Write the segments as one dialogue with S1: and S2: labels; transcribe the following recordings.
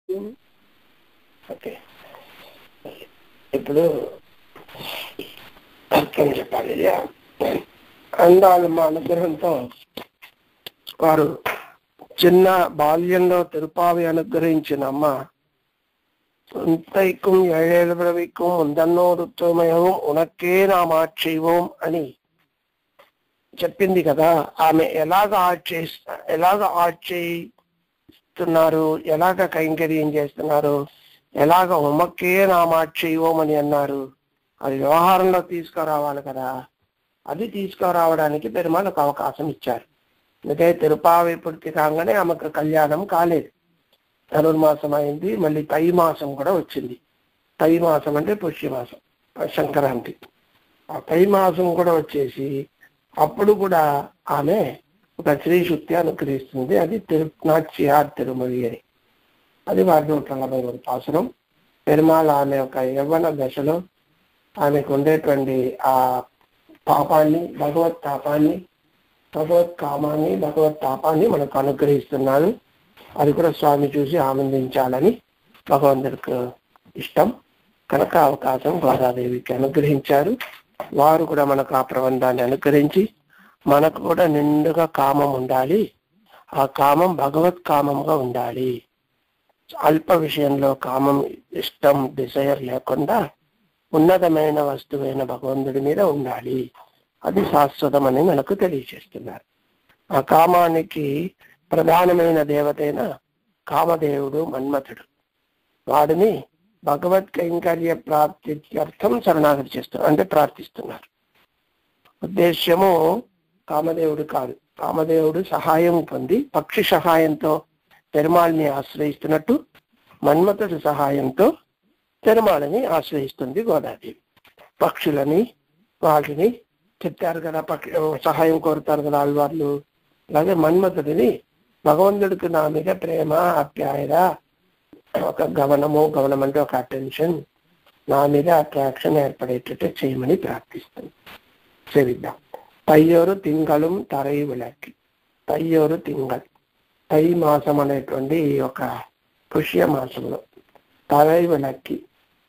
S1: okay ఇప్పుడు అర్థం చెప్పాలి ఇది అందాలమ్మ అనుగ్రహంతో వారు చిన్న బాల్యంలో తిరుపావి అనుగ్రహించిన అమ్మ ఉంతైக்கும் ఏഴേഴ് പിറവിക്കും ముందన్నోరుత్వమయం ఉనక్కే నామాక్షివం అని చెప్పింది కదా ఆమె ఎలాగ ఆర్ట్ చేస్తా ఎలాగ ఆర్ట్ చేస్తున్నారు ఎలాగ కైంకర్యం చేస్తున్నారు ఎలాగ ఉమక్కే నామాక్షివం అని అన్నారు అది వ్యవహారంలో తీసుకురావాలి కదా అది తీసుకురావడానికి పెరుమాళకు అవకాశం ఇచ్చారు అందుకే తిరుపావి పూర్తి కాగానే ఆమెకు కళ్యాణం కాలేదు ధనుర్మాసం అయింది మళ్ళీ తై మాసం కూడా వచ్చింది తై మాసం అంటే పుష్యమాసం సంక్రాంతి ఆ తై మాసం కూడా వచ్చేసి అప్పుడు కూడా ఆమె ఒక శ్రీ శుద్ధి అనుగ్రహిస్తుంది అది తిరు నాట్యార్ తిరుమలి అని అది వారి నూట నలభై మూడు పాసనం పెరుమాళ ఆమె యొక్క యవ్వన దశలో ఆమెకు ఉండేటువంటి ఆ పాపాన్ని భగవత్ తాపాన్ని భగవత్ కామాన్ని భగవత్ తాపాన్ని మనకు అనుగ్రహిస్తున్నాడు అది కూడా స్వామి చూసి ఆనందించాలని భగవంతుడికి ఇష్టం కనుక అవకాశం గోదాదేవికి అనుగ్రహించారు వారు కూడా మనకు ఆ ప్రబంధాన్ని అనుగ్రహించి మనకు కూడా నిండుగా కామం ఉండాలి ఆ కామం భగవత్ కామంగా ఉండాలి అల్ప విషయంలో కామం ఇష్టం డిజైర్ లేకుండా ఉన్నతమైన వస్తువైన భగవంతుడి మీద ఉండాలి అది శాశ్వతమని మనకు తెలియజేస్తున్నారు ఆ కామానికి ప్రధానమైన దేవతైన కామదేవుడు మన్మథుడు వాడిని భగవత్ కైంకర్య ప్రాప్త్యర్థం శరణాగతి చేస్తున్నారు అంటే ప్రార్థిస్తున్నారు ఉద్దేశ్యము కామదేవుడు కాదు కామదేవుడు సహాయం పొంది పక్షి సహాయంతో పెరుమాళిని ఆశ్రయిస్తున్నట్టు మన్మథుడు సహాయంతో పెరుమాళిని ఆశ్రయిస్తుంది గోదాదేవి పక్షులని వాటిని చెప్పారు కదా పక్షి సహాయం కోరుతారు కదా ఆళ్వార్లు అలాగే మన్మథుడిని భగవంతుడికి నా మీద ప్రేమ అప్యాయత ఒక గమనము గమనం అంటే ఒక అటెన్షన్ నా మీద అట్రాక్షన్ ఏర్పడేటట్టు చేయమని ప్రార్థిస్తాను సేవిద్దాం తయ్యోరు తింగళం తరై విளக்கு తయ్యోరు తింగల్ తై మాసం అనేటువంటి ఈ ఒక పుష్య మాసంలో తరై విளக்கு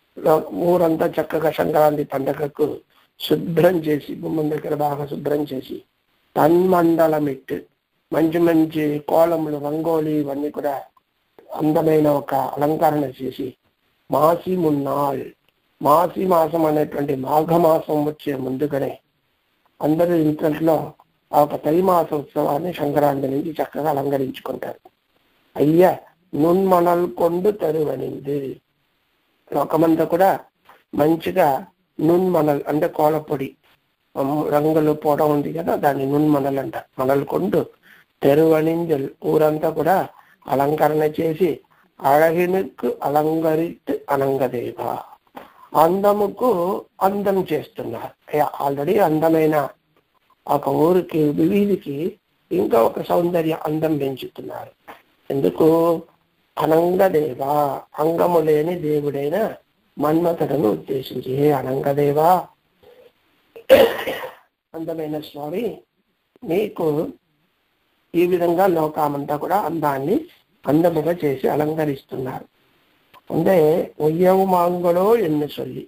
S1: ఊరంతా చక్కగా సంక్రాంతి పండగకు శుభ్రం చేసి గుమ్మం దగ్గర బాగా శుభ్రం చేసి తన్మండలమిట్టు మంచి మంచి కోలములు రంగోలి ఇవన్నీ కూడా అందమైన ఒక అలంకరణ చేసి మాసి మున్నాల్ మాసి మాసం అనేటువంటి మాఘ మాసం వచ్చే ముందుగానే అందరూ ఇంట్లో ఆ ఒక తై మాస ఉత్సవాన్ని సంక్రాంతి నుంచి చక్కగా అలంకరించుకుంటారు అయ్యా నున్మనల్ కొండు తరువనింది లోకమంతా కూడా మంచిగా నున్మనల్ అంటే కోలపొడి రంగులు పోడ ఉంది కదా దాన్ని నున్మనల్ అంట మనల్ కొండు తెరువనింజల్ ఊరంతా కూడా అలంకరణ చేసి అழகினுக்கு అలంకరిత్ అనంగదేవ అందముకు అందం చేస్తున్నారు ఆల్రెడీ అందమైన ఒక ఊరికి వీధికి ఇంకా ఒక సౌందర్య అందం పెంచుతున్నారు ఎందుకు అనంగదేవ అంగము లేని దేవుడైన మన్మథుడను ఉద్దేశించి హే అనంగదేవా అందమైన స్వామి మీకు ఈ విధంగా లోకామంతా కూడా అందాన్ని అందముగా చేసి అలంకరిస్తున్నారు అంటే ఉయ్యవు మాంగులో ఎన్ని సొల్లి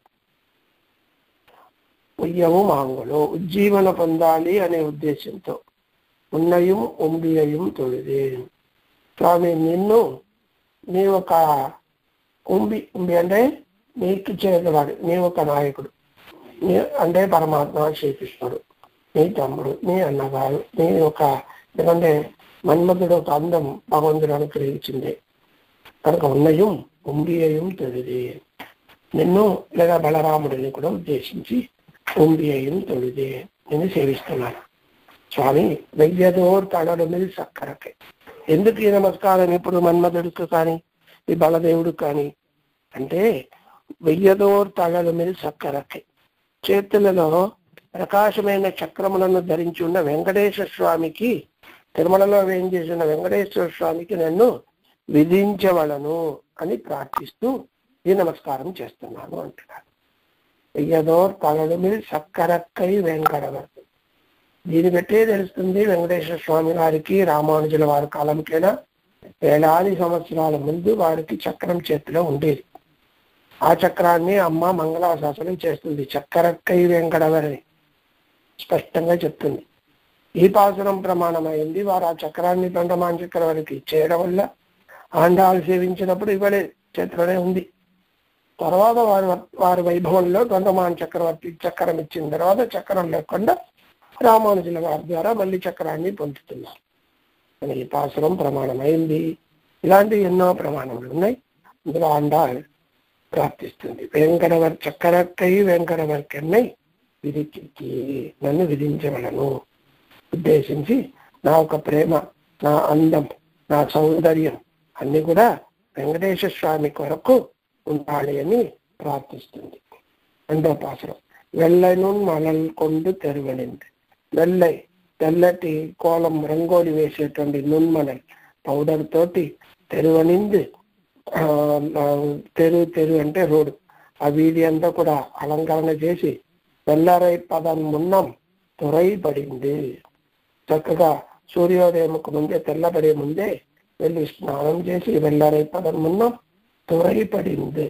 S1: ఉయ్యవు మాంగులో ఉజ్జీవన పొందాలి అనే ఉద్దేశంతో ఉన్నయం ఉంబియయం తొలిదే స్వామి నిన్ను నీ ఒక ఉంబి ఉంబి అంటే నీకు చేతవాడు నీ ఒక నాయకుడు నీ అంటే పరమాత్మ శ్రీకృష్ణుడు నీ తమ్ముడు నీ అన్నగారు నీ ఒక ఎందుకంటే మన్మధుడు ఒక అందం భగవంతుడు అనుగ్రహించింది కనుక ఉన్నయం ఉంబియయం తొలిదే నిన్ను లేదా బలరాముడిని కూడా ఉద్దేశించి ఉంబియయం తొలిదే నేను సేవిస్తున్నాను స్వామి వెయ్యదోర్ తడలు మీద సక్కరకే ఎందుకు ఈ నమస్కారం ఇప్పుడు మన్మధుడికి కానీ ఈ బలదేవుడు కానీ అంటే వెయ్యదోర్ తడల మీద సక్కరకే చేతులలో ప్రకాశమైన చక్రములను ధరించి ఉన్న వెంకటేశ్వర స్వామికి తిరుమలలో వేం చేసిన వెంకటేశ్వర స్వామికి నన్ను విధించవలను అని ప్రార్థిస్తూ ఈ నమస్కారం చేస్తున్నాను అంటున్నారు వెయ్యదోర్ తలలు మీద సక్కరక్కై వెంకటవర్తి దీన్ని బట్టే తెలుస్తుంది వెంకటేశ్వర స్వామి గారికి రామానుజుల వారి కాలంకైనా వేలాది సంవత్సరాల ముందు వారికి చక్రం చేతిలో ఉండేది ఆ చక్రాన్ని అమ్మ మంగళాశాసనం చేస్తుంది చక్రక్కై వెంకటవరని స్పష్టంగా చెప్తుంది ఈ పాసురం ప్రమాణమైంది వారు ఆ చక్రాన్ని తొండమాన్ చక్రవర్తికి ఇచ్చేయడం వల్ల ఆండాలు సేవించినప్పుడు ఇవ్వలేదు చేతిలోనే ఉంది తర్వాత వారి వారి వైభవంలో తొండమాన్ చక్రవర్తి చక్రం ఇచ్చిన తర్వాత చక్రం లేకుండా రామానుజుల వారి ద్వారా మళ్ళీ చక్రాన్ని పొందుతున్నారు అని ఈ పాసురం ప్రమాణమైంది ఇలాంటి ఎన్నో ప్రమాణములు ఉన్నాయి ఇందులో ఆండాల్ ప్రార్థిస్తుంది వెంకటవర్ చక్రక్కై వెంకటవర్ కెన్నై విధికి నన్ను విధించవలను ఉద్దేశించి నా ఒక ప్రేమ నా అందం నా సౌందర్యం అన్ని కూడా వెంకటేశ్వర స్వామి కొరకు ఉండాలి అని ప్రార్థిస్తుంది రెండో పాసరం వెల్లను మలల్ కొండు తెరువనింది వెల్లై తెల్లటి కోలం రంగోలి వేసేటువంటి నున్మనల్ పౌడర్ తోటి తెరువనింది ఆ, ఆ, తెరు తెరు అంటే రోడ్డు ఆ వీధి అంతా కూడా అలంకరణ చేసి వెల్లరై పదం మున్నం తురై పడింది చక్కగా సూర్యోదయంకు ముందే తెల్లబడే ముందే వెళ్ళి స్నానం చేసి వెళ్ళారై పదం మున్నం తురై పడింది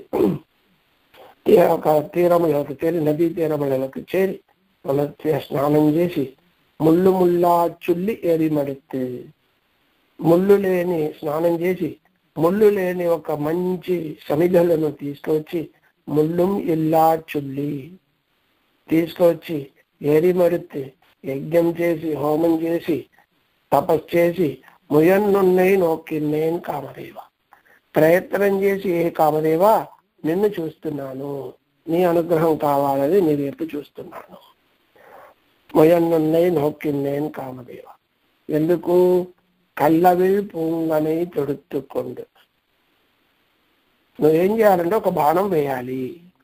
S1: తీ- ఒక తీరములకు చేరి నదీ తీరములకు చేరి వాళ్ళ చే- స్నానం చేసి ముళ్ళు ముల్లా చుల్లి ఎరిమడితే ముళ్ళు లేని స్నానం చేసి ముళ్ళు లేని ఒక మంచి సమిధలను తీసుకొచ్చి ముళ్ళుం ఇల్లా చుల్లి తీసుకొచ్చి ఏరిమడితే యజ్ఞం చేసి హోమం చేసి తపస్సు చేసి ముయన్నున్నై నోకిన్నేన్ కామదేవ ప్రయత్నం చేసి ఏ కామదేవ నిన్ను చూస్తున్నాను నీ అనుగ్రహం కావాలని నీ వైపు చూస్తున్నాను ముయన్నున్నై నోకిన్నేన్ కామదేవ ఎందుకు కళ్ళవిల్ పూంగనై తొడుత్తుకొండు నువ్వేం చేయాలంటే ఒక బాణం వేయాలి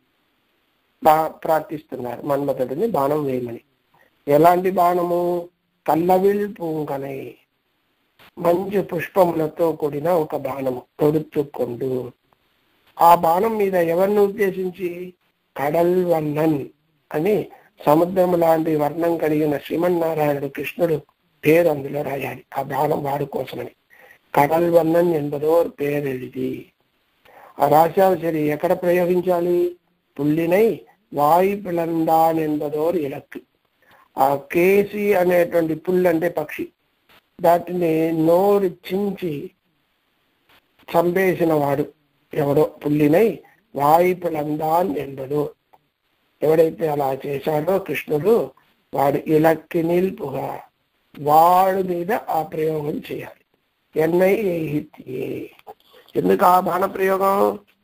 S1: బా ప్రార్థిస్తున్నారు మన్మథుడిని బాణం వేయమని ఎలాంటి బాణము కళ్ళవిల్ పూంగనై మంచి పుష్పములతో కూడిన ఒక బాణము తొడుచుకొండు ఆ బాణం మీద ఎవరిని ఉద్దేశించి కడల్ వన్నన్ అని సముద్రం లాంటి వర్ణం కలిగిన శ్రీమన్నారాయణుడు కృష్ణుడు పేరు అందులో రాయాలి ఆ బాణం వాడు కోసమని కడల్ వన్నన్ என்பதோர் పేరు ఇది ఆ రాశావు సరి ఎక్కడ ప్రయోగించాలి పుల్లినై వాయు పిలందాన్ என்பதோர் ఇలక్కు ఆ కేసి అనేటువంటి పుల్లు అంటే పక్షి దాటిని నోరు చించి చంపేసిన వాడు ఎవడో పుల్లినై వాయిపులందాన్ ఎంబడు ఎవడైతే అలా చేశాడో కృష్ణుడు వాడు ఇలక్కి నిల్పుగా వాడు మీద ఆ ప్రయోగం చేయాలి ఎన్నై ఏహిత్యే ఎందుకు ఆ బాణ ప్రయోగం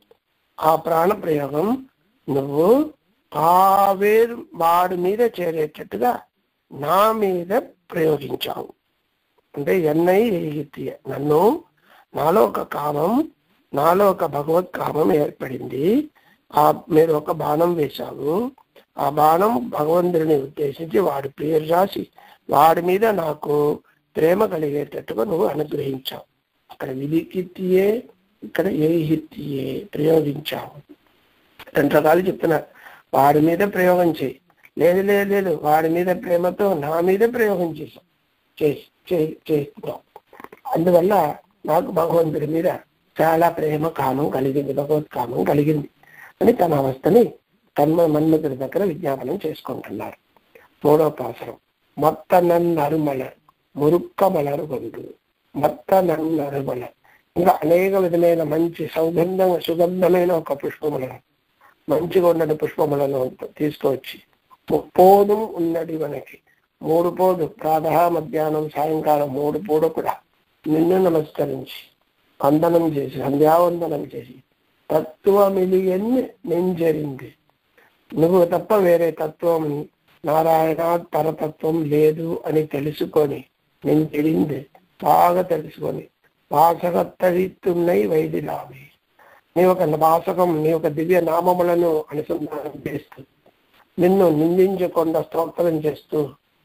S1: ఆ ప్రాణ ప్రయోగం నువ్వు ఆ వేరు వాడి మీద చేరేటట్టుగా నా మీద ప్రయోగించావు అంటే ఎన్నై ఏహిత్య నన్ను నాలో ఒక కామం నాలో ఒక భగవత్ కామం ఏర్పడింది ఆ మీరు ఒక బాణం వేశావు ఆ బాణం భగవంతుడిని ఉద్దేశించి వాడి పేరు రాసి వాడి మీద నాకు ప్రేమ కలిగేటట్టుగా నువ్వు అనుగ్రహించావు అక్కడ విధికిత్తియే ఇక్కడ ఏహిత్తియే ప్రయోగించావు రెండు రకాలు చెప్తున్నారు వాడి మీద ప్రయోగం చేయి లేదు లేదు లేదు వాడి మీద ప్రేమతో నా మీద ప్రయోగం చేశాం చేసి చే- చేస్తున్నాం అందువల్ల నాకు భగవంతుడి మీద చాలా ప్రేమ కామం కలిగింది భగవత్ కామం కలిగింది అని తన అవస్థని తన్మ మన్మతుడి దగ్గర విజ్ఞాపనం చేసుకుంటున్నారు మూడో పాసరం మొత్త నన్నరుమలర్ మురుక్క మలరు గొండు మొత్త నన్నరుమలర్ ఇంకా అనేక విధమైన మంచి సౌగంధం సుగంధమైన ఒక పుష్పములను మంచిగా ఉన్నది పుష్పములను తీసుకువచ్చి ముప్పోదు ఉన్నది మనకి మూడు పోదు ప్రాతः మధ్యాహ్నం సాయంకాలం మూడు పూట కూడా నిన్ను నమస్కరించి వందనం చేసి సంధ్యావందనం చేసి తత్వమిలియన్ని నెంజరింది నువ్వు తప్ప వేరే తత్వం నారాయణ పరతత్వం లేదు అని తెలుసుకొని నేను తెలింది బాగా తెలుసుకొని వాసగత్తడిత్తున్నై వైదిలామి నీ ఒక వాసకం నీ ఒక దివ్య నామములను అనుసంధానం చేస్తూ నిన్ను నిందించకుండా స్తోత్రం చేస్తూ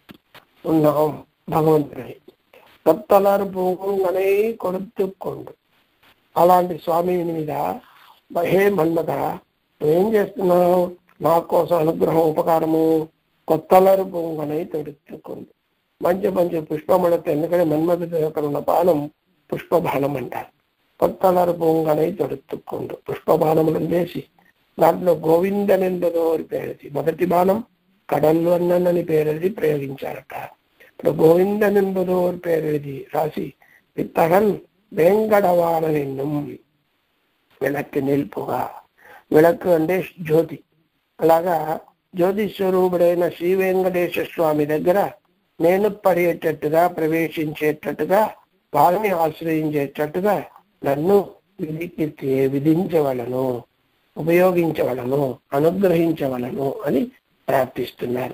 S1: ఉన్నాం భగవంతుని కొత్తలారు పోగానే కొడుతుక్కోండు అలాంటి స్వామి మీద హే మన్మథ నువ్వేం చేస్తున్నావు నా కోసం అనుగ్రహం ఉపకారము కొత్తలరు పొంగనై తొడుచుకుంది మంచి మంచి పుష్పములతో ఎందుకంటే మన్మథుడు యొక్క ఉన్న పానం పుష్పబాణం అంటారు కొత్తలరు పొంగనై తొడుతుక్కుండు పుష్పబాణములను వేసి దాంట్లో గోవిందనెందరో అని పేరది మొదటి బాణం కడల్లు అన్నని పేరది ప్రయోగించారట ఇప్పుడు గోవిందనెందరో అని పేరది రాసి విత్తగన్ వేంగడవాడ నిన్ను విளக்கு నిలుపుగా విளக்கு అంటే జ్యోతి అలాగా జ్యోతి స్వరూపుడైన శ్రీ వెంకటేశ్వర స్వామి దగ్గర నేను పడేటట్టుగా ప్రవేశించేటట్టుగా వారిని ఆశ్రయించేటట్టుగా నన్ను విధికి విధించవలను ఉపయోగించవలను అనుగ్రహించవలను అని ప్రార్థిస్తున్నారు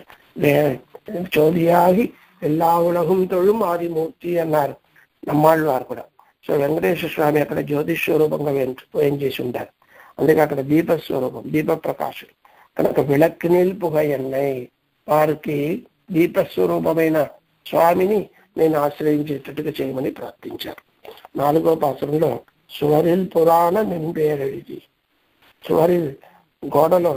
S1: చోదియాగి ఎల్లా ఉలగం తొళ్ళు ఆదిమూర్తి అన్నారు నమ్మాళ్ళు వారు కూడా సో వెంకటేశ్వర స్వామి అక్కడ జ్యోతిష్ స్వరూపంగా ఏం చేసి ఉంటారు అందుకే అక్కడ దీప స్వరూపం దీప ప్రకాశం కనుక విளக்கு నిలుపుగా ఎన్నై వారికి దీపస్వరూపమైన స్వామిని నేను ఆశ్రయించేటట్టుగా చేయమని ప్రార్థించారు నాలుగో పాత్రంలో సువరిల్ పురాణ నింపేరడిది సువరిల్ గోడలో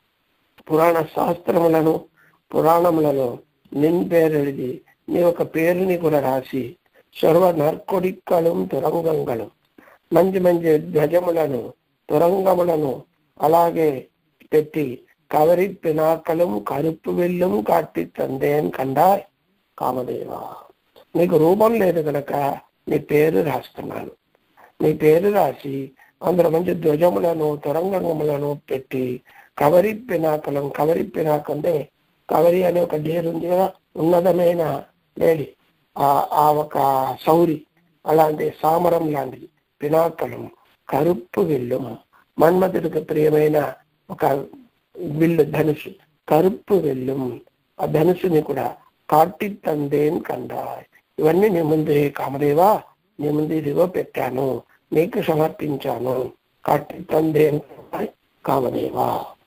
S1: పురాణ శాస్త్రములను పురాణములను నింపేరడిది నీ ఒక పేరుని కూడా రాసి సర్వ నర్కొడిక్కలు తురంగంగలు మంచి మంచి ధ్వజములను తురంగములను అలాగే పెట్టి కవరి పినాకలం కరుపు వెల్లం కాటి తందేన్ కండాయ్ కామదేవ నీకు రూపం లేదు కనుక నీ పేరు రాస్తున్నాను నీ పేరు రాసి అందులో మంచి ధ్వజములను తురంగములను పెట్టి కవరి పినాకలం కవరి పినాక అంటే కవరి అనే ఒక డేరు ఉంది కదా ఉన్నతమైన లేడి ఆ ఆ ఒక సౌరి అలాంటి సామరం లాంటిది పినాకలం కరుపు విల్లు మన్మధుడికి ప్రియమైన ఒక విల్లు ధనుసు కరుపు విల్లు ఆ ధనుసుని కూడా కాటి తందేన్ కంద ఇవన్నీ నీ ముందు కామదేవా నీ ముందు ఇదిగో పెట్టాను నీకు సమర్పించాను కాటి తందేన్ కామదేవా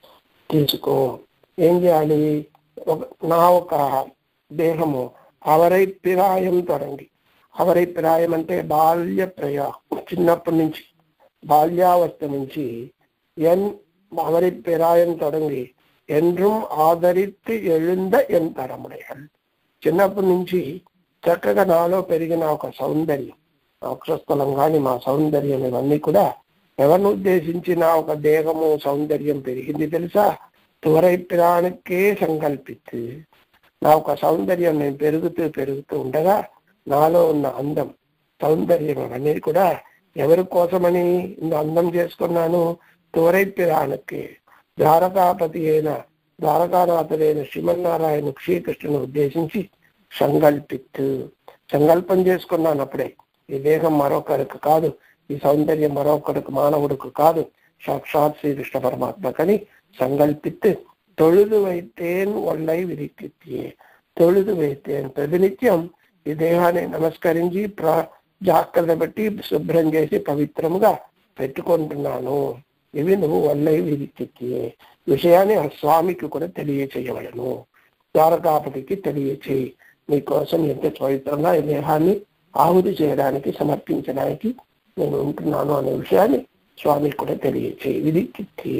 S1: తీసుకో ఏం చేయాలి ఒక నా ఒక దేహము అవరై పిరాయం తొడంగి అవరై పిరాయం అంటే బాల్య ప్రయా చిన్నప్పటి నుంచి బాల్యావస్థ నుంచి ఎన్ அவரை பிராயம் தொடங்கி என்றும் ఆదరిత్తి எழுந்த ఎన్ తరముడైகள் చిన్నప్పటి నుంచి చక్కగా నాలో పెరిగిన ఒక సౌందర్యం అక్షస్థలం కానీ మా సౌందర్యం ఇవన్నీ కూడా ఎవరిని ఉద్దేశించి నా ఒక దేహము సౌందర్యం పెరిగింది తెలుసా తువరై పిరానికే సంకల్పిత్తు నా ఒక సౌందర్యం నేను పెరుగుతూ పెరుగుతూ ఉండగా నాలో ఉన్న అందం సౌందర్యం అనేది కూడా ఎవరి కోసమని ఇంత అందం చేసుకున్నాను తోరైపిరానికి ద్వారకాపతి అయిన ద్వారకానాథుడైన శ్రీమన్నారాయణ శ్రీకృష్ణుని ఉద్దేశించి సంకల్పిత్తు సంకల్పం చేసుకున్నాను అప్పుడే ఈ దేహం మరొకరికి కాదు ఈ సౌందర్యం మరొకరికి మానవుడికి కాదు సాక్షాత్ శ్రీకృష్ణ పరమాత్మకని సంకల్పిత్తు తొழுது வைத்தேன் ఒళ్ళై విరిక్కి తొழுது వైతేన్ ప్రతినిత్యం ఈ దేహాన్ని నమస్కరించి ప్ర జాగ్రత్త బట్టి శుభ్రం చేసి పవిత్రముగా పెట్టుకుంటున్నాను ఇవి నువ్వు వల్లై విరిక్కి విషయాన్ని ఆ స్వామికి కూడా తెలియచేయవలను ద్వారకాపతికి తెలియచేయి నీ కోసం ఎంత పవిత్రంగా ఈ దేహాన్ని ఆహుతి చేయడానికి సమర్పించడానికి నేను ఉంటున్నాను అనే విషయాన్ని స్వామికి కూడా తెలియచేయి విరిక్కి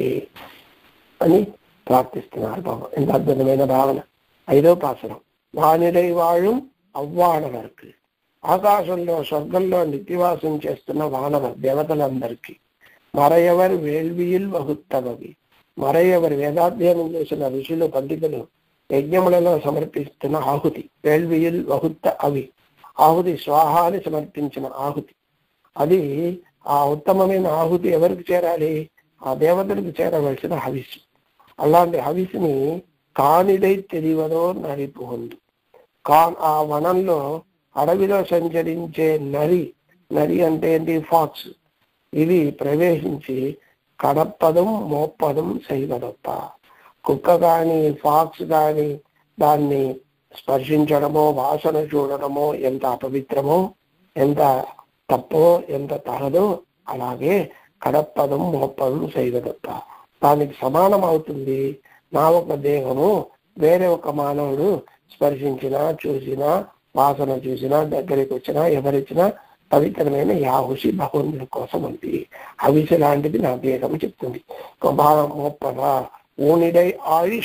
S1: అని ప్రార్థిస్తున్నారు బాబా ఎంత అద్భుతమైన భావన ఐదో పాసనం వానిడై వాழும் అవ్వానవർക്ക് ఆకాశంలో స్వర్గంలో నిత్యవాసం చేస్తున్న వానవ దేవతలందరికీ మరయవర్ వేల్వియిల్ వహుత్తవవి మరయవరి వేదాధ్యయనం చేసిన ఋషులు పండితులు యజ్ఞములలో సమర్పిస్తున్న ఆహుతి వేల్వియిల్ వహుత్త అవి ఆహుతి స్వాహాని సమర్పించిన ఆహుతి అది ఆ ఉత్తమమైన ఆహుతి ఎవరికి చేరాలి ఆ దేవతలకు చేరవలసిన హవిస్సు అలాంటి హవిస్సుని కానిదై తెలియదో నరిపుంది కా ఆ వనంలో అడవిలో సంచరించే నరి నరి అంటే ఏంటి ఫాక్స్ ఇది ప్రవేశించి కడప్పదం మోప్పదం సైగడప్ప కుక్క కానీ ఫాక్స్ కానీ దాన్ని స్పర్శించడమో వాసన చూడడమో ఎంత అపవిత్రమో ఎంత తప్పో ఎంత తగదో అలాగే కడప్పదం మోప్పదం సైగడప్ప దానికి సమానం అవుతుంది నా ఒక దేహము వేరే ఒక మానవుడు స్పర్శించినా చూసినా వాసన చూసినా దగ్గరికి వచ్చినా ఎవరిచ్చినా పవిత్రమైన యాహుషి భగవంతుడి కోసం ఉంది హవిసి లాంటిది నా దేహం చెప్తుంది భాగం ముప్పద ఊనిడై ఆడి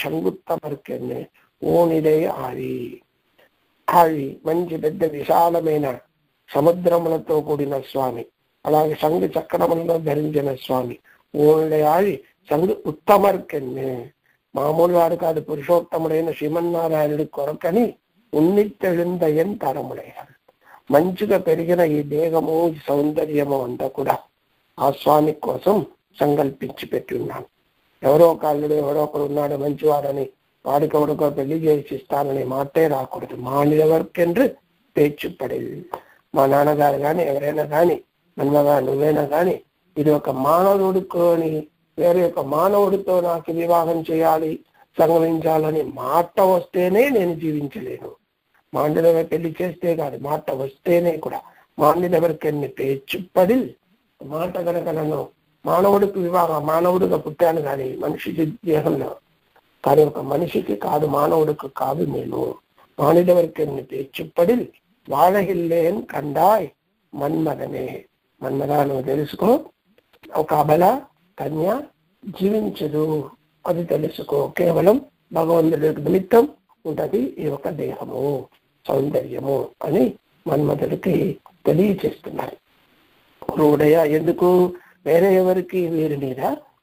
S1: శంగుత్తమర్కెన్నే ఊనిడై ఆడి ఆడి మంచి పెద్ద విశాలమైన సముద్రములతో కూడిన స్వామి అలాగే సంఘ చక్రములను ధరించిన స్వామి ఓళ్ళయాడి సంఘ ఉత్తమర్కెన్నే మామూలు వాడు కాదు పురుషోత్తముడైన శ్రీమన్నారాయణుడి కొరకని ఉన్నిత్తెழுந்தయన్ తరముడయ్యాడు మంచిగా పెరిగిన ఈ దేహము ఈ సౌందర్యము అంతా కూడా ఆ స్వామి కోసం సంకల్పించి పెట్టి ఉన్నాను ఎవరో కాళ్ళుడు ఎవరో ఒకడు ఉన్నాడు మంచివాడని వాడికి ఎవరికో పెళ్లి చేసి ఇస్తానని మాటే రాకూడదు మానిదవర్కెండ్రు పేచుపడేది మా నాన్నగారు కానీ ఎవరైనా కానీ మన్మగా నువ్వైనా కానీ ఇది ఒక మానవుడితోని వేరే ఒక మానవుడితో నాకు వివాహం చేయాలి సంగమించాలని మాట వస్తేనే నేను జీవించలేను మాండిదవ పెళ్లి చేస్తే కాదు మాట వస్తేనే కూడా మాండిదవరికెన్ని పేచుపడి మాట కనుక నన్ను మానవుడికి వివాహం మానవుడిగా పుట్టాను కానీ మనిషి దేహంలో కానీ ఒక మనిషికి కాదు మానవుడికి కాదు నేను మానిదవరికెన్ని పేచుపడి వాழహిల్లేన్ కండాయ్ మన్మదనే మన్మద నువ్వు తెలుసుకో ఒక అబల కన్య జీవించదు అది తెలుసుకో కేవలం భగవంతుడి నిమిత్తం ఉంటది ఈ యొక్క దేహము సౌందర్యము అని మన్మధుడికి తెలియచేస్తున్నారు క్రూడయ ఎందుకు వేరే ఎవరికి వీరి మీద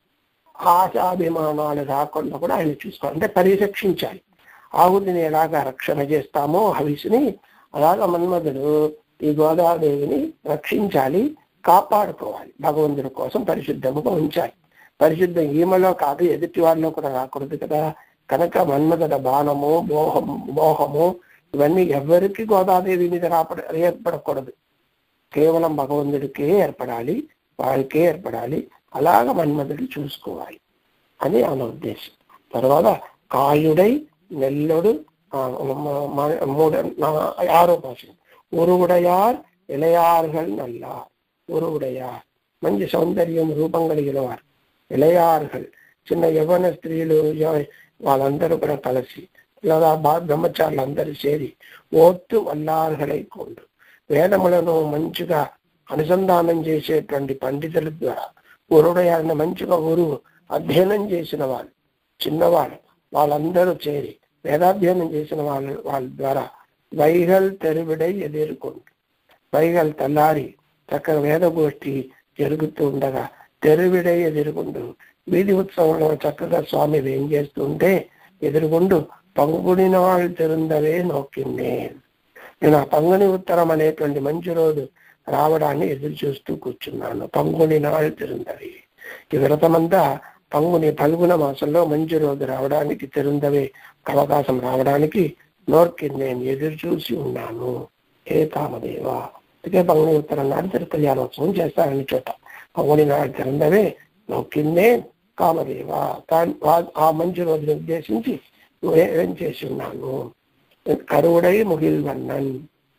S1: ఆశాభిమానాలు రాకుండా కూడా ఆయన చూసుకోవాలి అంటే పరిరక్షించాలి ఆవుని ఎలాగా రక్షణ చేస్తామో హవిసుని అలాగా మన్మధుడు ఈ గోదాదేవిని రక్షించాలి కాపాడుకోవాలి భగవంతుడి కోసం పరిశుద్ధముగా ఉంచాలి పరిశుద్ధం ఈమెలో కాదు ఎదుటి వాళ్ళలో కూడా రాకూడదు కదా కనుక మన్మధుడ బాణము మోహము మోహము ఇవన్నీ ఎవరికి గోదాదేవి మీద రాపడ ఏర్పడకూడదు కేవలం భగవంతుడికే ఏర్పడాలి వారికే ఏర్పడాలి అలాగ మన్మధుడు చూసుకోవాలి అని ఆయన ఉద్దేశం తర్వాత కాయుడై నెల్లొడు ఆ, మ- మ- మూడు నా- ఆరో భాష ఉరువుడయార్ ఇళయాர்கள் నల్లార్ ఉరువుడయార్ మంచి సౌందర్యం రూపం కలిగిన వారు ఇళయాர்கள் చిన్న యవన స్త్రీలు య- వాళ్ళందరూ కూడా కలిసి లేదా బా- బ్రహ్మచారులు అందరూ చేరి ఓత్తు వల్లార్గలై కొండు వేదములను మంచిగా అనుసంధానం చేసేటువంటి పండితుల ద్వారా ఉరుడయాన్ని మంచిగా ఊరు అధ్యయనం చేసిన వాళ్ళు చిన్నవాళ్ళు వాళ్ళందరూ చేరి వేదాధ్యయనం చేసిన వాళ్ళ వాళ్ళ ద్వారా వైగల్ తెరువిడై ఎదుర్కొండు వైగల్ తెల్లారి చక్కగా వేదగోష్ఠి జరుగుతూ ఉండగా తెరువిడై ఎదుర్కొండు వీధి ఉత్సవంలో చక్కగా స్వామి ఏం చేస్తుంటే ఎదురుగుండు పంగుడిన వాళ్ళు తెరుందవే నొక్కిందే నేను ఆ పంగుని ఉత్తరం అనేటువంటి మంచి రోజు రావడాన్ని ఎదురు చూస్తూ కూర్చున్నాను పంగుని నాళ్ళు తిరుందవి ఈ వ్రతమంతా పంగుని పల్గుణ మాసంలో మంచి రోజు రావడానికి తిరుందవే అవకాశం రావడానికి నోర్కి నేను ఎదురు చూసి ఉన్నాను ఏ కామదేవ అందుకే పంగుని ఉత్తరం నాడు తిరుకల్యాణోత్సవం చేస్తారని చోట పంగుని నాడు తిరుందవే నొక్కిందే కామదేవ తా- వా- ఆ మంచి రోజుని ఉద్దేశించి ఏ- ఏం చేసి ఉన్నాను కరువుడై ముగిల్వన్నన్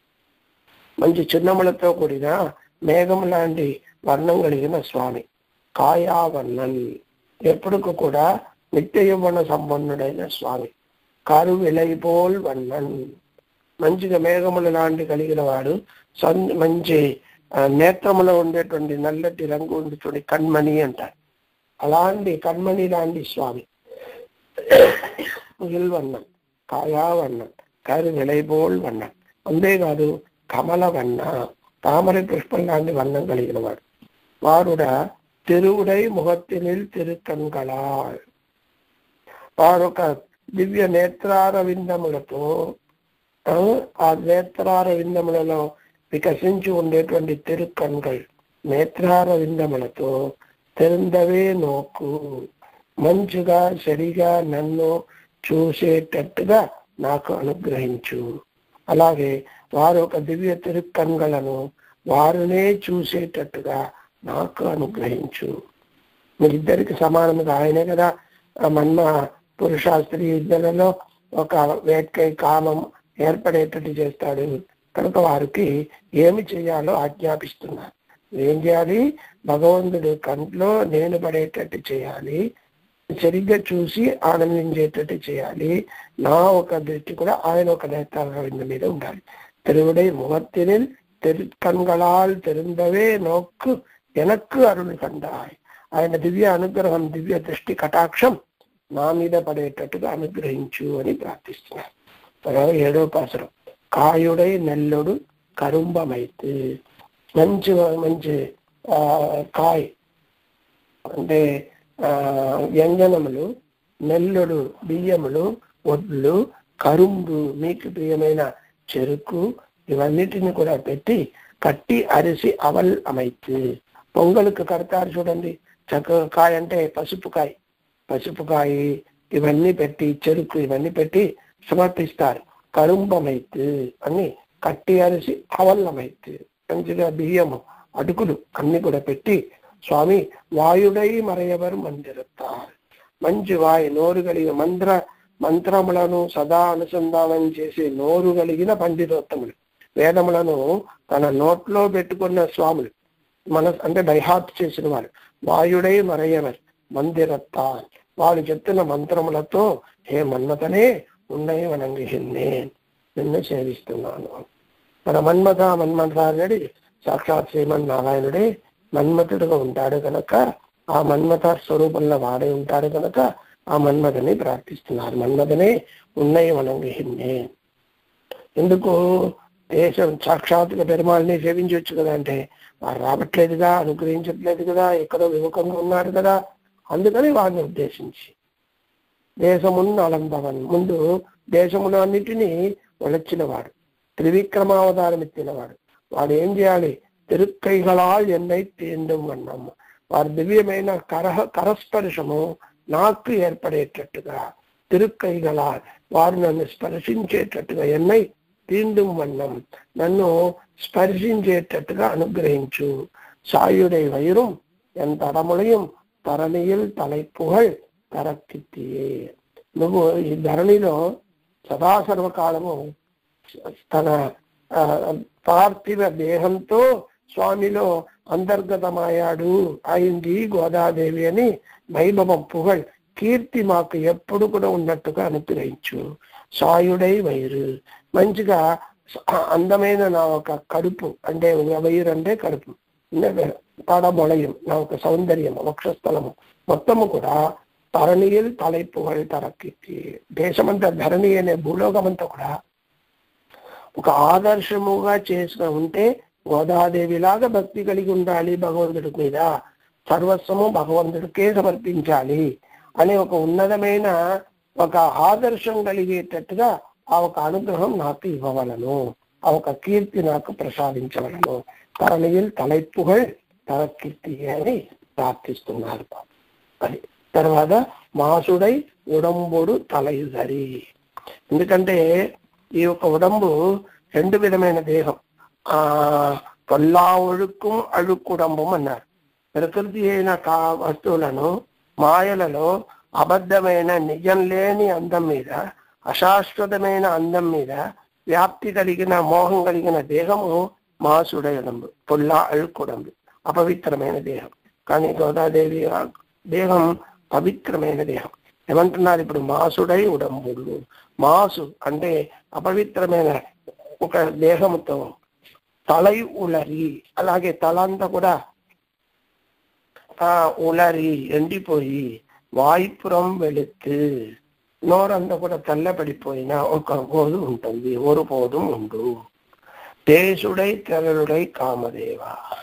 S1: మంచి చిన్నములతో కూడిన మేఘం లాంటి వర్ణం కలిగిన స్వామి కాయావర్ణన్ ఎప్పుడుకు కూడా నిత్య యవ్వన సంపన్నుడైన స్వామి కారు విలైపోల్ వర్ణన్ మంచిగా మేఘముల లాంటి కలిగిన వాడు సన్ మంచి ఆ, నేత్రములో ఉండేటువంటి నల్లటి రంగు ఉండేటువంటి కண்మణి అంటారు అలాంటి కண்మణి లాంటి స్వామి ముగిల్వన్నన్ కాయావర్ణన్ కారు విలైపోల్ వర్ణన్ అంతేకాదు కమల వన్న తామర పుష్పం లాంటి వర్ణం కలిగిన వాడు వారుడ తిరువుడై ముఖత్తినిల్ తిరుకన్గళాల్ వారొక దివ్య నేత్రార విందములతో ఆ, ఆ నేత్రార విందములలో వికసించి ఉండేటువంటి తిరుకన్கள் నేత్రార విందములతో తెరుందవే నోకు మంచిగా సరిగా నన్ను చూసేటట్టుగా నాకు అనుగ్రహించు అలాగే వారు ఒక దివ్య తిరుక్కన్లను వారునే చూసేటట్టుగా నాకు అనుగ్రహించు మీరిద్దరికి సమానముగా ఆయనే కదా ఆ మన్మ పురుష స్త్రీ ఇద్దరిలో ఒక వేట్కై కామం ఏర్పడేటట్టు చేస్తాడు కనుక వారికి ఏమి చేయాలో ఆజ్ఞాపిస్తున్నారు ఏం చేయాలి భగవంతుడు కంట్లో నేను పడేటట్టు చేయాలి సరిగ్గా చూసి ఆనందించేటట్టు చేయాలి నా ఒక దృష్టి కూడా ఆయన ఒక నేత్రాల మీద ఉండాలి திருவிடை முகத்தினில் தெரு கண்களால் தெரிந்தவே நோக்கு எனக்கு అరుణ్ కండాయ్ ఆయన దివ్య అనుగ్రహం దివ్య దృష్టి కటాక్షం నా మీద పడేటట్టుగా అనుగ్రహించు అని ప్రార్థిస్తున్నారు తర్వాత ఏడో పాసరం కాయుడై నెల్లుడు కరుంబమైతు మంచి మంచి ఆ, కాయ్ అంటే ఆ, వ్యంజనములు నెల్లుడు బియ్యములు వడ్లు కరుంబు మీకు ప్రియమైన చెరుకు ఇవన్నిటిని కూడా పెట్టి కట్టి అరిసి అవల్ అమైతు పొంగలుకు కడతారు చూడండి చక్క కాయ అంటే పసుపు కాయ పసుపు కాయ ఇవన్నీ పెట్టి చెరుకు ఇవన్నీ పెట్టి సమర్పిస్తారు కరుంబమైతు అని కట్టి అరిసి అవల్లమైతు మంచిగా బియ్యము అటుకులు అన్ని కూడా పెట్టి స్వామి వాయుడై మరయవరు మందిరత్తారు మంచి వాయు నోరు కలిగిన మంత్ర మంత్రములను సదా అనుసంధానం చేసే నోరు కలిగిన పండితోత్తములు వేదములను తన నోట్లో పెట్టుకున్న స్వాములు మన అంటే బైహార్ట్ చేసిన వారు వాయుడై మరయవర్ మందిరత్తాన్ వాళ్ళు చెప్తున్న మంత్రములతో హే మన్మతనే ఉన్నాయి వనంగిహిన్నే నిన్ను సేవిస్తున్నాను మన మన్మథ మన్మథ అనేది సాక్షాత్ శ్రీమన్నారాయణుడే మన్మథుడుగా ఉంటాడు కనుక ఆ మన్మథ స్వరూపంలో వాడే ఉంటాడు కనుక ఆ మన్మథని ప్రార్థిస్తున్నారు మన్మథనే ఉన్నాయి వనంగిహిన్నే ఎందుకు దేశం సాక్షాత్తుగా పెరుమాళ్ళని సేవించవచ్చు కదా అంటే వారు రావట్లేదుగా అనుగ్రహించట్లేదు కదా ఎక్కడో విముఖంగా ఉన్నారు కదా అందుకని వారిని ఉద్దేశించి దేశమున్న అలంబవన్ ముందు దేశములు అన్నిటినీ వలచ్చినవాడు త్రివిక్రమావతారం ఎత్తినవాడు వాడు ఏం చేయాలి తిరుక్కైగళాల్ ఎన్నై తేండం అన్నాం వారి దివ్యమైన కరహ కరస్పర్శము నాకు ఏర్పడేటట్టుగా తిరుక్కైగళాల్ వారు నన్ను స్పర్శించేటట్టుగా ఎన్నై తీండం వన్నం నన్ను స్పర్శించేటట్టుగా అనుగ్రహించు సాయుడై వైరం ఎంత అడములయం తరణిயில் தலைப்புகள் తరక్కిత్తియే నువ్వు ఈ ధరణిలో సదా సర్వకాలము తన ఆ, పార్థివ దేహంతో స్వామిలో అంతర్గతమయ్యాడు అయింది గోదాదేవి అని వైభవం పుగళ్ కీర్తి మాకు ఎప్పుడు కూడా ఉన్నట్టుగా అనుగ్రహించు సాయుడై వైరు మంచిగా స- అందమైన నా ఒక కడుపు అంటే వైరు అంటే కడుపు పడబొళయం నా ఒక సౌందర్యం వక్షస్థలము మొత్తము కూడా తరణియల్ తలైపుగల్ తరక్కి దేశమంతా ధరణి అనే భూలోకమంతా కూడా ఒక ఆదర్శముగా చేసుకుని ఉంటే గోదాదేవిలాగా భక్తి కలిగి ఉండాలి భగవంతుడి మీద సర్వస్వము భగవంతుడికే సమర్పించాలి అనే ఒక ఉన్నతమైన ఒక ఆదర్శం కలిగేటట్టుగా ఆ ఒక అనుగ్రహం నాకు ఇవ్వవలను ఆ ఒక కీర్తి నాకు ప్రసాదించవలను తరణిயில் తలైప్పుగల్ తరకీర్తి అని ప్రార్థిస్తున్నారు అది తర్వాత మాసుడై ఉడంబుడు తలయుదరి ఎందుకంటే ఈ యొక్క ఉడంబు రెండు విధమైన దేహం ఆ కొల్లా ఒழுக்கும் అழுక్కుడంబం అన్నారు ప్రకృతి అయిన కా వస్తువులను మాయలలో అబద్ధమైన నిజం లేని అందం మీద అశాశ్వతమైన అందం మీద వ్యాప్తి కలిగిన మోహం కలిగిన దేహము మాసుడయడంబు పొల్లా అழுక్కుడంబు అపవిత్రమైన దేహం కానీ గోదాదేవి ఆ దేహం పవిత్రమైన దేహం ఏమంటున్నారు ఇప్పుడు మాసుడై ఉడంబుడు మాసు అంటే అపవిత్రమైన ఒక దేహముతో తలై ఉలరి అలాగే తల అంతా కూడా ఆ ఉలరి ఎండిపోయి వాయుపురం వెళుతు నోరంతా కూడా తెల్లబడిపోయిన ఒక పోదు ఉంటుంది ஒரு போதும் ఉండు దేశుడై తెరలుడై కామదేవ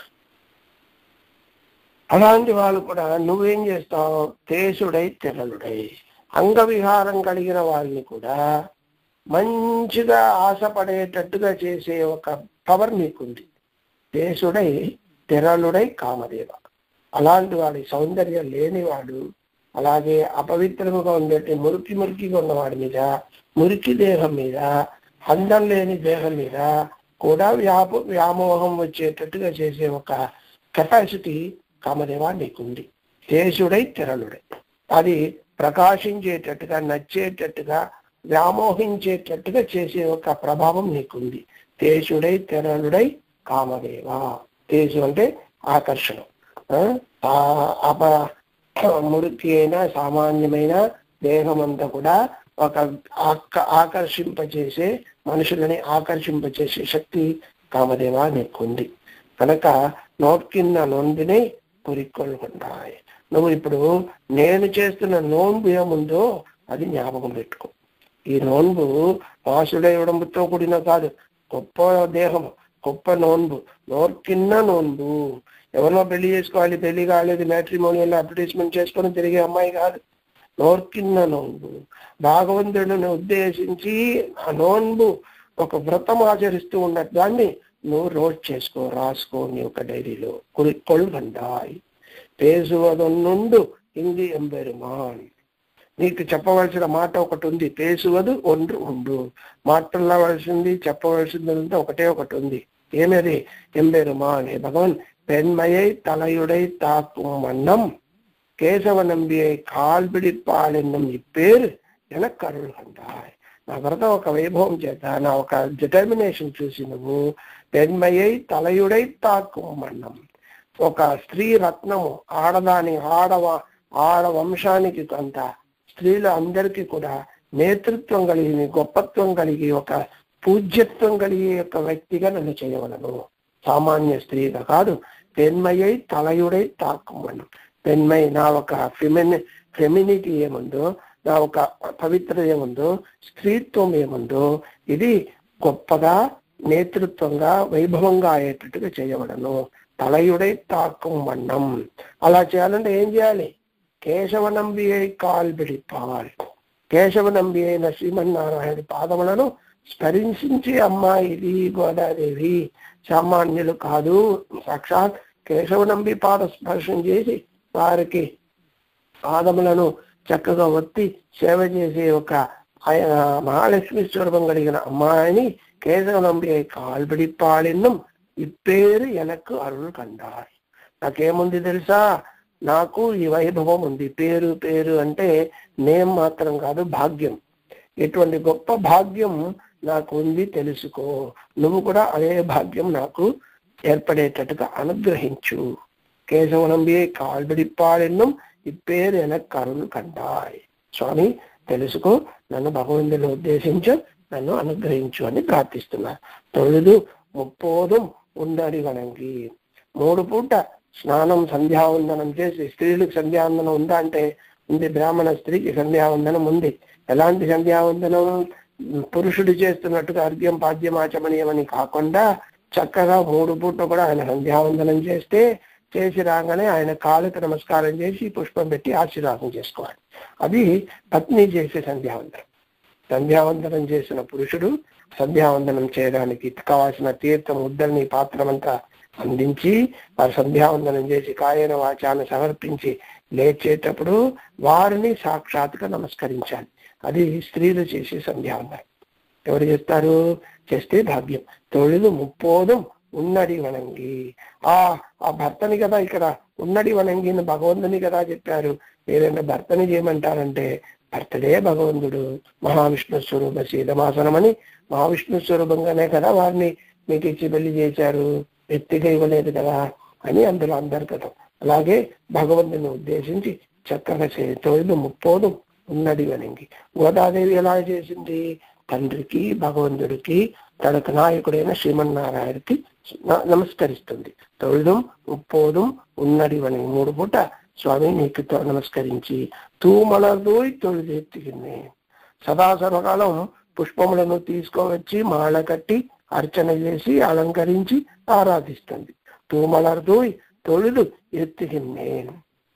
S1: అలాంటి వాళ్ళు కూడా నువ్వేం చేస్తావు తేసుడై తెరలుడై అంగవిహారం కలిగిన వాళ్ళని కూడా మంచిగా ఆశపడేటట్టుగా చేసే ఒక పవర్ నీకుంది దేశుడై తెరలుడై కామదేవ అలాంటి వాడి సౌందర్యం లేనివాడు అలాగే అపవిత్రముగా ఉండేటి మురికి మురికిగా ఉన్నవాడి మీద మురికి దేహం మీద అందం లేని దేహం మీద కూడా వ్యాప వ్యామోహం వచ్చేటట్టుగా చేసే ఒక కెపాసిటీ కామదేవా నీకుంది దేశుడై తెరలుడై అది ప్రకాశించేటట్టుగా నచ్చేటట్టుగా వ్యామోహించేటట్టుగా చేసే ఒక ప్రభావం నీకుంది దేశుడై తెరలుడై కామదేవ తేజు అంటే ఆకర్షణ ఆ, ఆ అప మురికి అయిన సామాన్యమైన దేహమంతా కూడా ఒక ఆక ఆకర్షింపచేసే మనుషులని ఆకర్షింపచేసే శక్తి కామదేవా నీకుంది కనుక నోట్కిన్న నొందిని పురికొల్లుకుంటాయి నువ్వు ఇప్పుడు నేను చేస్తున్న నోన్బు ఏముందో అది జ్ఞాపకం పెట్టుకో ఈ నోన్బు వాసుడ ఇవ్వడంతో కూడిన కాదు గొప్ప దేహం గొప్ప నోన్బు నోర్కిన్న నోన్బు ఎవరినో పెళ్లి చేసుకోవాలి పెళ్లి కాలేదు మ్యాట్రిమోనియల్ అడ్వర్టైజ్మెంట్ చేసుకొని తిరిగే అమ్మాయి కాదు నోర్కిన్న నోన్బు భాగవంతుడిని ఉద్దేశించి ఆ నోన్బు ఒక వ్రతం ఆచరిస్తూ ఉన్న దాన్ని నువ్వు రోడ్ చేసుకో రాసుకో నీ యొక్క డైరీలో కొల్గండాయ్ పేసువదొన్నుండు హిందీ ఎంబెరుమాన్ నీకు చెప్పవలసిన మాట ఒకటి ఉంది పేసువదు ఒండ్రు ఉండు మాట్లాడవలసింది చెప్పవలసింది అంతా ఒకటే ఒకటి ఉంది ఏమది ఎంబెరుమాన్ ఏ భగవన్ பெண்மையை தலையுடை தாக்கும் வண்ணம் கேசவ நம்பியை కాల్ పిడిపాలెన్నం ఇప్పేరు எனக்கு అరుள் కండాయ్ నా వ్రతం ఒక వైభవం చేత నా ఒక డిటర్మినేషన్ చూసి నువ్వు పెన్మయ్యై తలయుడై తాక్కుం మన్నం ఒక స్త్రీ రత్నము ఆడదాని ఆడవ ఆడ వంశానికి కొంత స్త్రీలు అందరికీ కూడా నేతృత్వం కలిగి గొప్పత్వం కలిగి ఒక పూజ్యత్వం కలిగే యొక్క వ్యక్తిగా నన్ను చేయవలను సామాన్య స్త్రీగా కాదు పెన్మయ్యై తలయుడై తాక్కుమన్నం పెన్మై నా ఒక ఫెమిని ఫెమినిటీ ఏముందో నా ఒక పవిత్రత ఏముందో స్త్రీత్వం ఏముందో ఇది గొప్పగా నేతృత్వంగా వైభవంగా అయ్యేటట్టుగా చేయబడను తలయుడై తాకం వన్నం అలా చేయాలంటే ఏం చేయాలి కేశవ నంబి అయి కాల్ పిడిపాల్ కేశవ నంబి అయిన శ్రీమన్నారాయణ పాదములను స్మరించించి అమ్మాయి ఇది గోదాదేవి సామాన్యులు కాదు సాక్షాత్ కేశవ నంబి పాద స్పర్శం చేసి వారికి పాదములను చక్కగా ఒత్తి సేవ చేసే ఒక ఆయన మహాలక్ష్మి స్వరూపం కలిగిన అమ్మాయిని కేశవ నంబి కాల్బడి పాలిన్నం ఇప్పేరు ఎనకు అరుణ్ కండారు నాకేముంది తెలుసా నాకు ఈ వైభవం ఉంది పేరు పేరు అంటే నేమ్ మాత్రం కాదు భాగ్యం ఇటువంటి గొప్ప భాగ్యం నాకు ఉంది తెలుసుకో నువ్వు కూడా అదే భాగ్యం నాకు ఏర్పడేటట్టుగా అనుగ్రహించు కేశవనంబియే కాల్బడిప్పాడెన్నం ఇప్పేరు ఎనక్ అరుణ్ కండాయ్ స్వామి తెలుసుకో నన్ను భగవంతుని ఉద్దేశించు నన్ను అనుగ్రహించు అని ప్రార్థిస్తున్నా తొలుదు ముప్పోదు ఉండడి వనంగి మూడు పూట స్నానం సంధ్యావందనం చేసి స్త్రీలకు సంధ్యావందనం ఉందా అంటే ఉంది బ్రాహ్మణ స్త్రీకి సంధ్యావందనం ఉంది ఎలాంటి సంధ్యావందనం పురుషుడు చేస్తున్నట్టుగా అర్ఘ్యం పాద్యం ఆచమనీయమని కాకుండా చక్కగా మూడు పూట కూడా ఆయన సంధ్యావందనం చేస్తే చేసి రాగానే ఆయన కాళ్ళకి నమస్కారం చేసి పుష్పం పెట్టి ఆశీర్వాదం చేసుకోవాలి అది పత్ని చేసే సంధ్యావందనం సంధ్యావందనం చేసిన పురుషుడు సంధ్యావందనం చేయడానికి కావాల్సిన తీర్థం ఉద్దరిని పాత్రమంతా అందించి వారు సంధ్యావందనం చేసి కాయన వాచాన్ని సమర్పించి లేచేటప్పుడు వారిని సాక్షాత్గా నమస్కరించాలి అది స్త్రీలు చేసే సంధ్యావందనం ఎవరు చేస్తారు చేస్తే భాగ్యం తొలిదు ముప్పోదం ఉన్నడి వనంగి ఆ ఆ భర్తని కదా ఇక్కడ ఉన్నడి వనంగిని భగవంతుని కదా చెప్పారు ఏదైనా భర్తని చేయమంటారంటే భర్తడే భగవంతుడు మహావిష్ణు స్వరూప సీతమాసనం అని మహావిష్ణు స్వరూపంగానే కదా వారిని మీకు ఇచ్చి పెళ్లి చేశారు వ్యక్తిగా ఇవ్వలేదు కదా అని అందులో అంతర్గతం అలాగే భగవంతుని ఉద్దేశించి చక్కగా తొలిదు ముప్పోదు ఉన్నది వనంగి గోదాదేవి ఎలా చేసింది తండ్రికి భగవంతుడికి తనకు నాయకుడైన శ్రీమన్నారాయణకి నమస్కరిస్తుంది తొలిదం ముప్పోదం ఉన్నది వనంగి మూడు పూట స్వామి నీకు నమస్కరించి తూమలదోయ్ తొలిదెత్తికింది సదా సర్వకాలం పుష్పములను తీసుకువచ్చి మాల కట్టి అర్చన చేసి అలంకరించి ఆరాధిస్తుంది తూమలర్దోయ్ తొలుదు ఎత్తికిన్నేను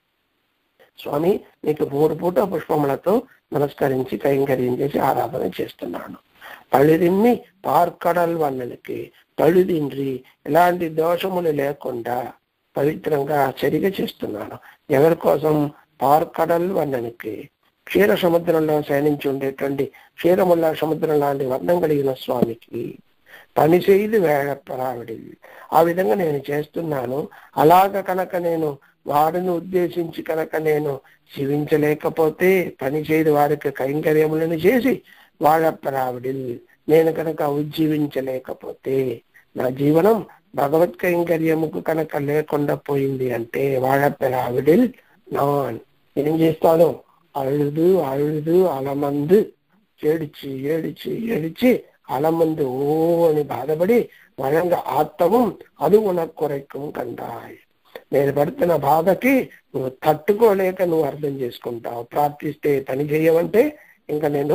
S1: స్వామి నీకు మూడు పూట పుష్పములతో నమస్కరించి కైంకర్యం చేసి ఆరాధన చేస్తున్నాను పళిదిన్ని పార్కడల్ వన్నలకి పళిదిండ్రి ఎలాంటి దోషములు లేకుండా పవిత్రంగా సరిగా చేస్తున్నాను ఎవరి కోసం పార్కడల్ వన్ననికి క్షీర సముద్రంలో శయనించి ఉండేటువంటి క్షీరముల్ల సముద్రం లాంటి వర్ణం కలిగిన స్వామికి పని చేయదు వేళ పరావిడి ఆ విధంగా నేను చేస్తున్నాను అలాగ కనుక నేను వారిని ఉద్దేశించి కనుక నేను జీవించలేకపోతే పని చేయదు వారికి కైంకర్యములను చేసి వాళ్ళ పరావిడి నేను కనుక ఉజ్జీవించలేకపోతే నా జీవనం భగవత్ కైంకర్యముకు కనుక లేకుండా పోయింది అంటే వాళ్ళ పరావిడిల్ నాన్ ఏం చేస్తాను అழுது అழுது అలమందు ఏడిచి ఏడిచి ఏడిచి అలమందు ఓ అని బాధపడి వలంగా ఆత్తవం అది ఉనకు కురైకం కండాయి నేను పడుతున్న బాధకి నువ్వు తట్టుకోలేక నువ్వు అర్థం చేసుకుంటావు ప్రార్థిస్తే పని చేయమంటే ఇంకా నేను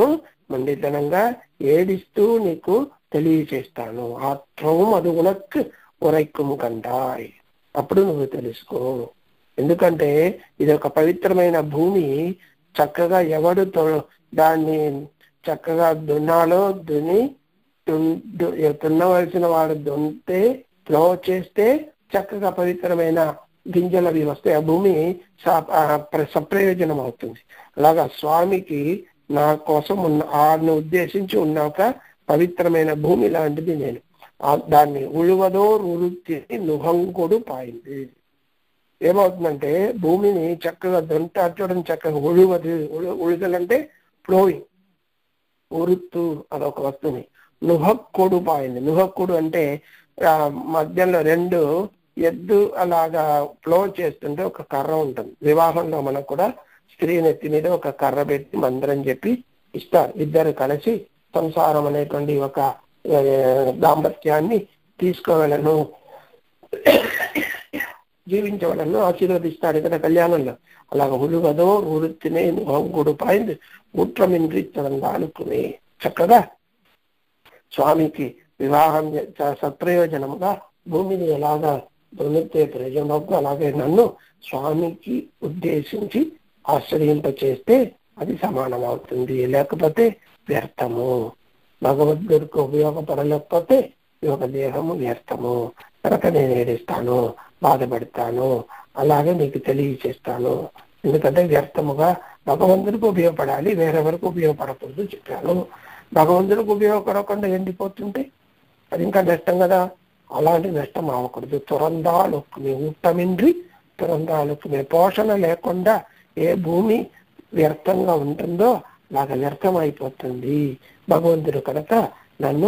S1: మండితనంగా ఏడిస్తూ నీకు తెలియచేస్తాను ఆత్మం అది ఉనక్ ఉరైక్కుం కండాయ్ అప్పుడు నువ్వు తెలుసుకో ఎందుకంటే ఇది ఒక పవిత్రమైన భూమి చక్కగా ఎవడు తొ- దాన్ని చక్కగా దున్నాలో దున్ని దున్- దు- దున్నవలసిన వాడు దున్నితే ప్లో చేస్తే చక్కగా పవిత్రమైన గింజలు అవి వస్తాయి ఆ భూమి స- ఆ ప్ర- సప్రయోజనం అవుతుంది అలాగా స్వామికి నా కోసం ఉన్న ఆడిని ఉద్దేశించి ఉన్న ఒక పవిత్రమైన భూమి లాంటిది నేను ఆ దాన్ని ఉழுవదో వృత్తి నుహంకుడు పాయింది ఏమవుతుందంటే భూమిని చక్కగా దొంట చూడడం చక్కగా ఉழுవదు ఉళు- ఉழுదలంటే ఫ్లోయింగ్ ఉరుత్తు అదొక వస్తువుని నుహక్కుడు పాయింది నుహక్కుడు అంటే ఆ, మధ్యలో రెండు ఎద్దు అలాగా ఫ్లో చేస్తుంటే ఒక కర్ర ఉంటుంది వివాహంలో మనకు కూడా స్త్రీ నెత్తి మీద ఒక కర్ర పెట్టి మంత్రం చెప్పి ఇస్తారు ఇద్దరు కలిసి సంసారం అనేటువంటి ఒక ఆ, దాంపత్యాన్ని తీసుకోవాలను జీవించవలను ఆశీర్వదిస్తాడు కదా కళ్యాణంలో అలాగ ఉలువదో వృత్తినే నుహంకుడు పాయింది ఊట్రమింద్రి అనుకునే చక్కగా స్వామికి వివాహం చే- చ- సత్ప్రయోజనముగా భూమిని ఎలాగా దున్నితే ప్రయోజనము అలాగే నన్ను స్వామికి ఉద్దేశించి ఆశ్రయింప చేస్తే అది సమానం అవుతుంది లేకపోతే వ్యర్థము భగవద్గుడికి ఉపయోగపడలేకపోతే ఈ ఒక దేహము వ్యర్థము కనుక నేను ఏడిస్తాను బాధపడతాను అలాగే నీకు తెలియచేస్తాను ఎందుకంటే వ్యర్థముగా భగవంతుడికి ఉపయోగపడాలి వేరెవరికి ఉపయోగపడకూడదు చెప్పాను భగవంతుడికి ఉపయోగపడకుండా ఎండిపోతుంటే అది ఇంకా నష్టం కదా అలాంటి నష్టం అవ్వకూడదు తురందాలొక్కుని ఊటమిండ్రి తురందాలొక్కుని పోషణ లేకుండా ఏ భూమి వ్యర్థంగా ఉంటుందో అలాగ వ్యర్థం అయిపోతుంది భగవంతుడు కనుక నన్ను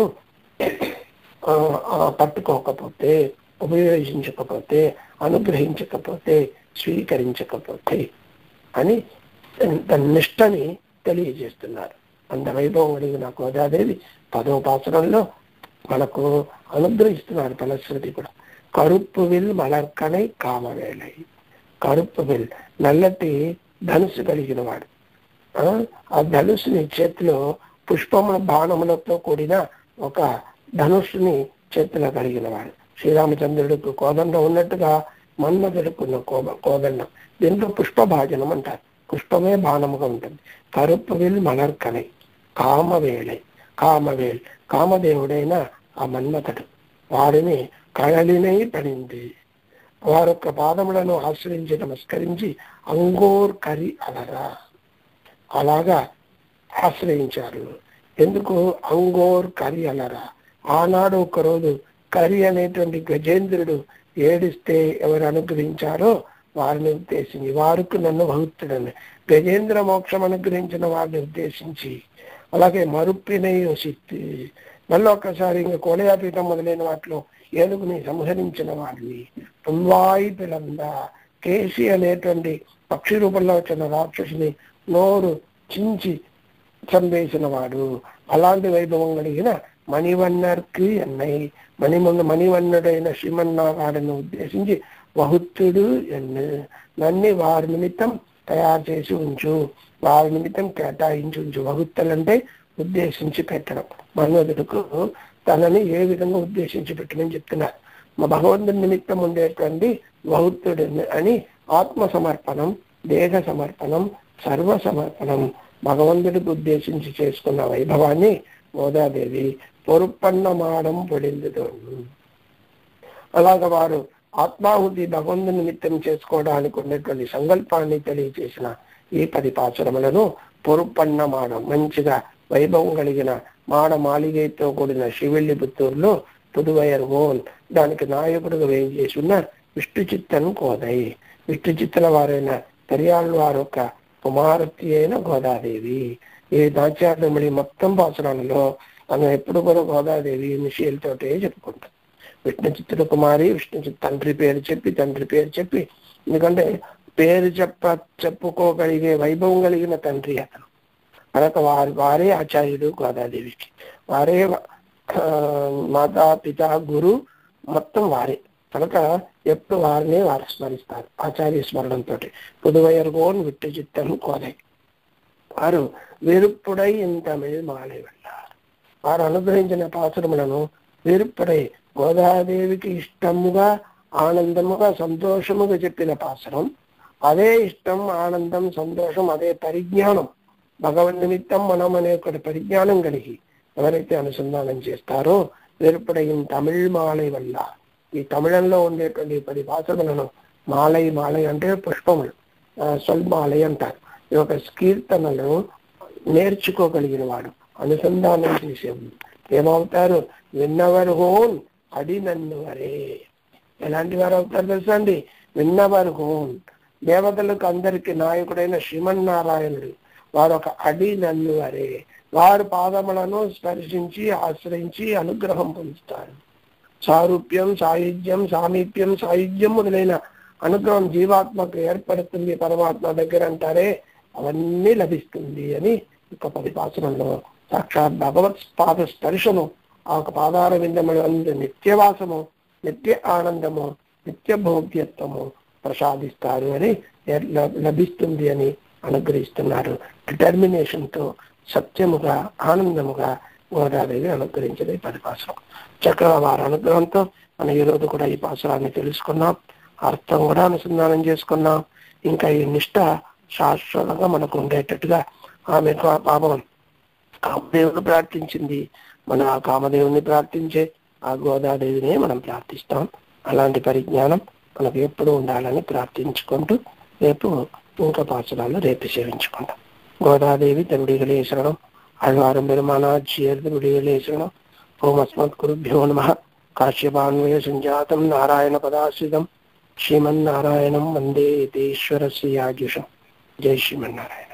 S1: ఆ, ఆ, పట్టుకోకపోతే ఉపయోగించకపోతే అనుగ్రహించకపోతే స్వీకరించకపోతే అని తన నిష్టని తెలియజేస్తున్నారు అంత వైభవం కలిగిన గోదాదేవి పదోపాసనంలో మనకు అనుగ్రహిస్తున్నారు ఫలశ్రుతి కూడా కరుప్పు విల్ మలర్కనై కామవేళై కరుప్పు విల్ నల్లటి ధనుసు కలిగిన వాడు ఆ, ఆ ధనుసుని చేతిలో పుష్పముల బాణములతో కూడిన ఒక ధనుస్సుని చేతిలో కలిగిన వాడు శ్రీరామచంద్రుడికి కోదండం ఉన్నట్టుగా మన్మధుడుకున్న కోబ కోదండం దీంట్లో పుష్ప భాజనం అంటారు పుష్పమే బాణముగా ఉంటుంది కరుప్పు విల్ మలర్కనై కామవేళై కామవేల్ కామదేవుడైన ఆ మన్మథుడు వారిని కళలినై పడింది వారొక్క పాదములను ఆశ్రయించి నమస్కరించి అంగోర్ కరి అలరా అలాగా ఆశ్రయించారు ఎందుకు అంగోర్ కరి అలరా ఆనాడు ఒకరోజు కరి అనేటువంటి గజేంద్రుడు ఏడిస్తే ఎవరు అనుగ్రహించారో వారిని ఉద్దేశించి వారికి నన్ను భక్తుడని గజేంద్ర మోక్షం అనుగ్రహించిన వారిని ఉద్దేశించి అలాగే మరుప్పినై శక్తి మళ్ళీ ఒక్కసారి ఇంకా కోలయాపీఠం మొదలైన వాటిలో ఏనుగుని సంహరించిన వారిని తుల్వాయి పిలంద కేసి అనేటువంటి పక్షి రూపంలో వచ్చిన రాక్షసుని నోరు చించి చంపేసిన వాడు అలాంటి వైభవం కలిగిన మణివన్నర్కి అన్నయ్య మణిమన్న మణివన్నుడైన శ్రీమన్నారాయణను ఉద్దేశించి వహుత్తుడు ఎన్ను నన్ని వారి నిమిత్తం తయారు చేసి ఉంచు వారి నిమిత్తం కేటాయించి ఉంచు వహుత్తలంటే ఉద్దేశించి పెట్టడం మన్మధుడుకు తనని ఏ విధంగా ఉద్దేశించి పెట్టమని చెప్తున్నారు మా భగవంతుని నిమిత్తం ఉండేటువంటి వహుత్తుడు అని ఆత్మ సమర్పణం దేహ సమర్పణం సర్వ సమర్పణం భగవంతుడికి ఉద్దేశించి చేసుకున్న వైభవాన్ని గోదాదేవి పొరుపన్నమాడం పొడిందుతోంది అలాగ వారు ఆత్మాహుతి భగవంతు నిమిత్తం చేసుకోవడానికి ఉన్నటువంటి సంకల్పాన్ని తెలియచేసిన ఈ పది పాచురములను పొరుపన్నమాడం మంచిగా వైభవం కలిగిన మాడ మాలిగైతో కూడిన శివెల్లి పుత్తూరులో పుదువయర్ ఓన్ దానికి నాయకుడుగా వేయం చేసి ఉన్న విష్ణు చిత్తను కోదై విష్ణు చిత్తల వారైన పెరియాళ్ళ వారు ఒక కుమారతి అయిన గోదాదేవి ఈ నాట్యార్థముడి మొత్తం పాసురాలలో మనం ఎప్పుడు కూడా గోదాదేవి నిషేలతోటే చెప్పుకుంటాం విష్ణు చిత్తుల కుమారి విష్ణు చిత్ తండ్రి పేరు చెప్పి తండ్రి పేరు చెప్పి ఎందుకంటే పేరు చెప్ప చెప్పుకోగలిగే వైభవం కలిగిన తండ్రి అతను కనుక వారి వారే ఆచార్యుడు గోదాదేవికి వారే ఆ, మాతా పిత గురు మొత్తం వారే కనుక ఎప్పుడు వారినే వారు స్మరిస్తారు ఆచార్య స్మరణంతో పుదువయర్గోన్ విట్టు చిత్తను కోదై వారు వెరుప్పుడై ఇంతమిళ్ మాలై వెళ్ళారు వారు అనుగ్రహించిన పాసురములను వెరుప్పుడై గోదాదేవికి ఇష్టముగా ఆనందముగా సంతోషముగా చెప్పిన పాసురం అదే ఇష్టం ఆనందం సంతోషం అదే పరిజ్ఞానం భగవన్ నిమిత్తం మనం అనే ఒకటి పరిజ్ఞానం కలిగి ఎవరైతే అనుసంధానం చేస్తారో వెరుపడైన తమిళ్ మాలై వల్ల ఈ తమిళంలో ఉండేటువంటి పది భాషలను మాలై మాలై అంటే పుష్పములు ఆ, స్వల్మాలై అంటారు ఈ యొక్క కీర్తనలు నేర్చుకోగలిగిన వాడు అనుసంధానం చేసేవాడు ఏమవుతారు విన్నవరు హోన్ అడి నన్ను వరే ఎలాంటి వారు అవుతారు తెలుసా అండి విన్నవరు హోన్ దేవతలకు అందరికి నాయకుడైన శ్రీమన్నారాయణుడు వారు ఒక అడి నన్ను వరే వారు పాదములను స్పర్శించి ఆశ్రయించి అనుగ్రహం పొందుతారు సారూప్యం సాయుధ్యం సామీప్యం సాయుధ్యం మొదలైన అనుగ్రహం జీవాత్మకు ఏర్పడుతుంది పరమాత్మ దగ్గర అంటారే అవన్నీ లభిస్తుంది అని ఒక పరిపాసనంలో సాక్షాత్ భగవత్ పాద స్పర్శను ఆ ఒక పాదార విందములు అందు నిత్యవాసము నిత్య ఆనందము నిత్య భోగ్యత్వము ప్రసాదిస్తారు అని ఏర్- ల- లభిస్తుంది అని అనుగ్రహిస్తున్నారు డిటర్మినేషన్ తో సత్యముగా ఆనందముగా గోదాదేవి అనుగ్రహించేది ఈ పరిపాసనం చక్కగా వారి అనుగ్రహంతో మనం ఈ రోజు కూడా ఈ పాసరాన్ని తెలుసుకున్నాం అర్థం కూడా అనుసంధానం చేసుకున్నాం ఇంకా ఈ నిష్ట శాశ్వతంగా మనకు ఉండేటట్టుగా ఆమె కా- పాపం కామదేవుని ప్రార్థించింది మనం ఆ కామదేవుని ప్రార్థించే ఆ గోదాదేవినే మనం ప్రార్థిస్తాం అలాంటి పరిజ్ఞానం మనకు ఎప్పుడు ఉండాలని ప్రార్థించుకుంటూ రేపు ఇంకా పాసరాలు రేపు సేవించుకుంటాం గోదాదేవి తమిడిగలే శరణం అழ்వారం పెరుమానాజ్యేర్ తమిడిగలే శరణం ఓం అస్మత్ గురుభ్యో నమ కాశ్యపాన్వయ సంజాతం నారాయణ పదాశ్రితం శ్రీమన్నారాయణం వందే యతీశ్వరస్య యాజుషం జై శ్రీమన్నారాయణ